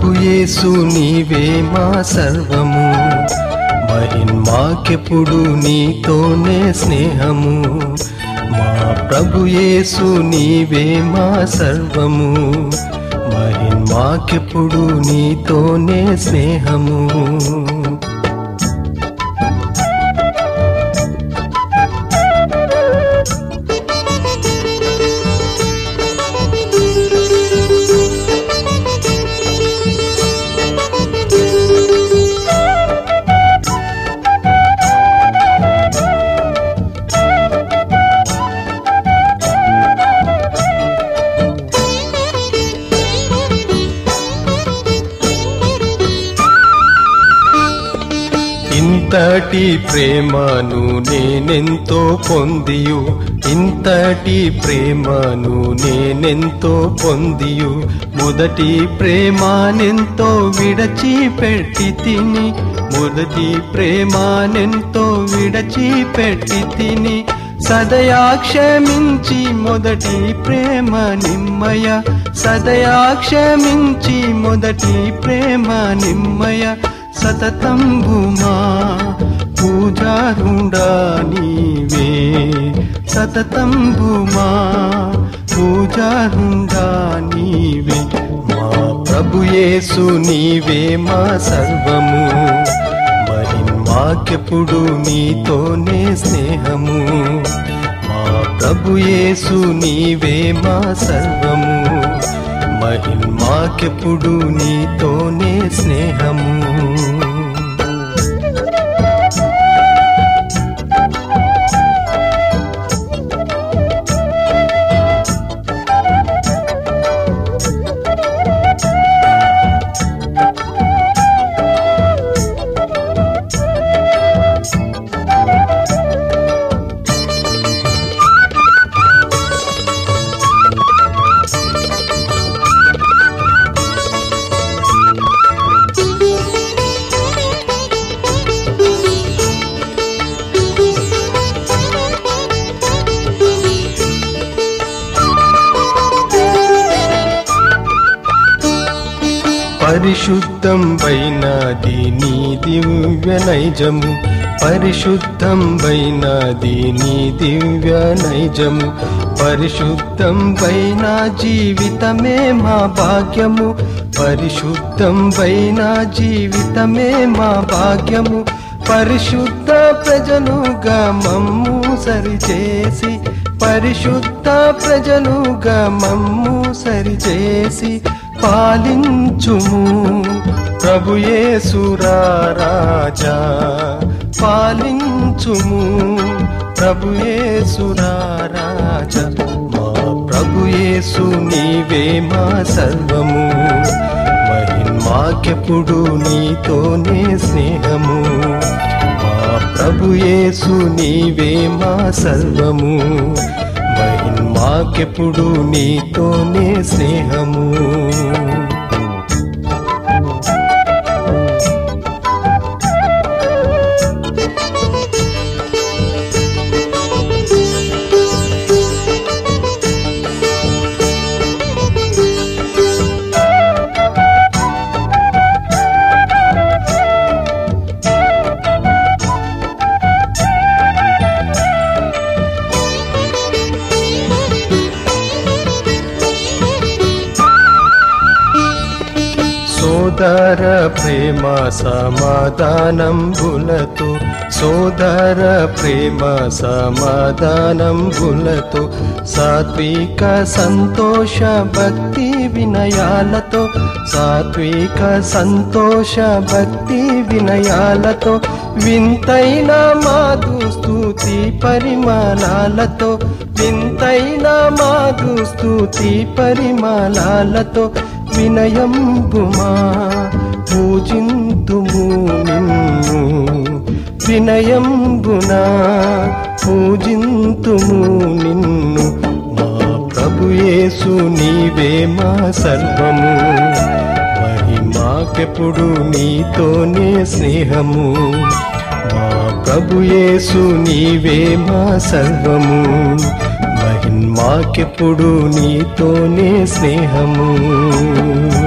ప్రభు యేసు నీవే మా సర్వము మహిన్మాకెప్పుడు నీతోనే స్నేహము మా ప్రభు యేసు నీవే మా సర్వము మహిన్మాకెప్పుడు నీతోనే స్నేహము ఇంతటి ప్రేమను నేనెంతో పొందియు ఇంతటి ప్రేమను నేనెంతో పొందియు మొదటి ప్రేమానెంతో విడచిపెట్టి తిని మొదటి ప్రేమానెంతో విడచిపెట్టి తిని సదయా క్షమించి మొదటి ప్రేమ నిమ్మయ సదయా క్షమించి మొదటి ప్రేమ నిమ్మయ సతతంబుమా పూజారుండా నీవే సతతంబుమా పూజారుండా నీవే మా ప్రభు యేసు నీవే మా సర్వము మరి మాకెప్పుడు నీతోనే స్నేహము మా ప్రభు యేసు నీవే మా సర్వము మహిమాకెప్పుడు నీతోనే స్నేహము పరిశుద్ధం వైనది నీ దివ్య నైజము పరిశుద్ధం వైనది నీ దివ్య నైజము పరిశుద్ధం వైన జీవితమే మా భాగ్యము పరిశుద్ధం వైన జీవితమే మా భాగ్యము పరిశుద్ధ ప్రజలుగా మమ్ము సరిచేసి పరిశుద్ధ ప్రజలుగా మమ్ము సరిచేసి పాలించుము ప్రభుయేసురారాజా పాలించుము ప్రభుయేసురారాజా మా ప్రభుయేసు నీవే మా సర్వము మహిన్మాకెప్పుడు నీతోనే స్నేహము మా ప్రభుయేసు నీవే మా సర్వము మహిన్మాకెప్పుడు నీతోనే స్నేహము సోదర ప్రేమ సమాధానం బులతో సోదర ప్రేమ సమాధానం బులతో సాత్విక సంతోష భక్తి వినయాలతో సాత్విక సంతోష భక్తి వినయాలతో వింతైన మాధు స్తుతి పరిమాణాలతో వింతైన మాధు స్తుతి పరిమాణాలతో వినయంబుమా పూజింతుము నిన్ను వినయంబునా పూజింతుము నిన్ను మా ప్రభుయేసు నీవే మా సర్వము మహిమాకెప్పుడు నీతోనే స్నేహము మా ప్రభుయేసు నీవే మా సర్వము మహిన్మాకెప్పుడు నీతోనే స్నేహము